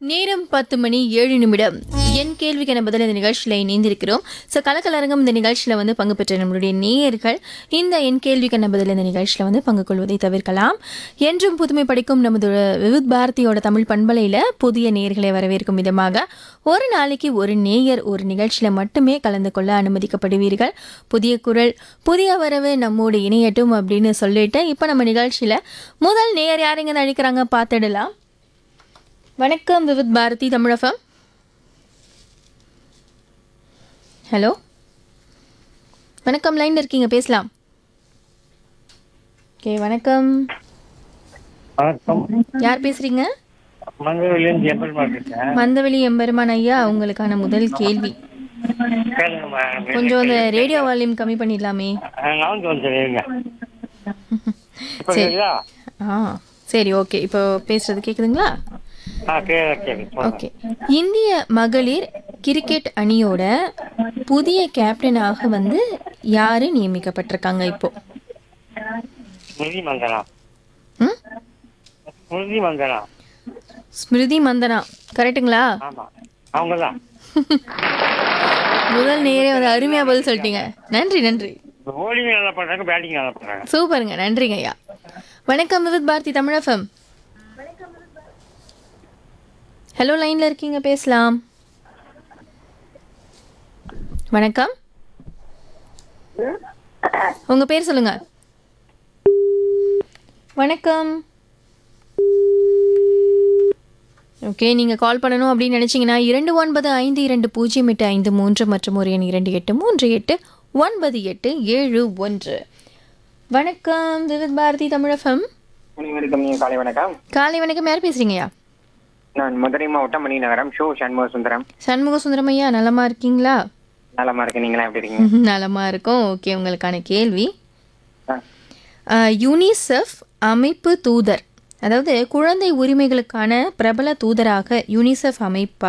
நேரம் பத்து மணி ஏழு நிமிடம் என் கேள்விக்கான பதில் இந்த நிகழ்ச்சியில் இணைந்திருக்கிறோம் ஸோ கலக்கலரங்கம் இந்த நிகழ்ச்சியில் வந்து பங்கு பெற்ற நம்மளுடைய நேயர்கள் இந்த என் கேள்விக்கான பதில் இந்த நிகழ்ச்சியில் வந்து பங்கு கொள்வதை தவிர்க்கலாம் என்றும் புதுமை படிக்கும் நமது விவித் பாரதியோட தமிழ் பண்பலையில் புதிய நேயர்களை வரவேற்கும் விதமாக ஒரு நாளைக்கு ஒரு நேயர் ஒரு நிகழ்ச்சியில் மட்டுமே கலந்து கொள்ள அனுமதிக்கப்படுவீர்கள் புதிய குரல் புதிய வரவு நம்மோடு இணையட்டும் அப்படின்னு சொல்லிட்டு இப்போ நம்ம நிகழ்ச்சியில் முதல் நேயர் யாருங்க அழைக்கிறாங்க பார்த்துடலாம் வணக்கம் விவித் பாரதி தமிழகம் ஹலோ வணக்கம் லைன்ல இருக்கீங்க பேசலாம் ஓகே வணக்கம் வணக்கம் யார் பேசுறீங்க மங்கவிலேருந்து எம்பல் மார்க்கெட்டேன் மந்தவெளி எம்பெருமான் ஐயா உங்களுக்கான முதல் கேள்வி கேளுங்கம்மா கொஞ்சம் அந்த ரேடியோ வால்யூம் கம்மி பண்ணிடலாமே நான் வந்து சரிங்க இப்போ சரி. கேக்குதா ஆ சரி ஓகே இப்போ பேசுறது கேக்குதுங்களா ஆ கேட்க கேட்கு ஓகே இந்திய மகளிர் கிரிக்கெட் அணியோட புதிய கேப்டனாக வந்து யாரு நியமிக்கப்பட்டிருக்காங்க இப்போ ஸ்மிருதி மந்தனா ம் ஸ்மிருதி மந்தனா ஸ்மிருதி மந்தனா கரெக்ட்டுங்களா ஆமா அவங்க தான் முதல் நேரே வந்து அருமையா பதில் சொல்லிட்டீங்க நன்றி நன்றி போலிங் நல்லா பண்றாங்க பேட்டிங் நல்லா பண்றாங்க சூப்பருங்க நன்றிங்க ஐயா வணக்கம் விவித் பாரதி தமிழகம் ஹலோ லைன்ல இருக்கீங்க பேசலாம் வணக்கம் உங்க பேர் சொல்லுங்க வணக்கம் ஓகே நீங்கள் கால் பண்ணணும் அப்படின்னு நினச்சிங்கன்னா இரண்டு ஒன்பது ஐந்து இரண்டு பூஜ்ஜியம் எட்டு ஐந்து மூன்று மற்றும் ஒரு எண் இரண்டு எட்டு மூன்று எட்டு ஒன்பது எட்டு ஏழு ஒன்று வணக்கம் விவித் பாரதி தமிழகம் அனைவருக்கும் இனிய காலை வணக்கம் காலை வணக்கம் யார் பேசுறீங்கய்யா நான் மதுரை மாவட்டம் மணி நகரம் ஷோ சண்முக சுந்தரம் சண்முக சுந்தரமையா நலமா இருக்கீங்களா நலமா இருக்கு நீங்களா எப்படி இருக்கீங்க நலமா இருக்கும் ஓகே உங்களுக்கான கேள்வி ஆ, அஹ், யூனிசெஃப் அமைப்பு தூதர் அதாவது குழந்தை உரிமைகளுக்கான பிரபல தூதராக யூனிசெஃப் அமைப்பா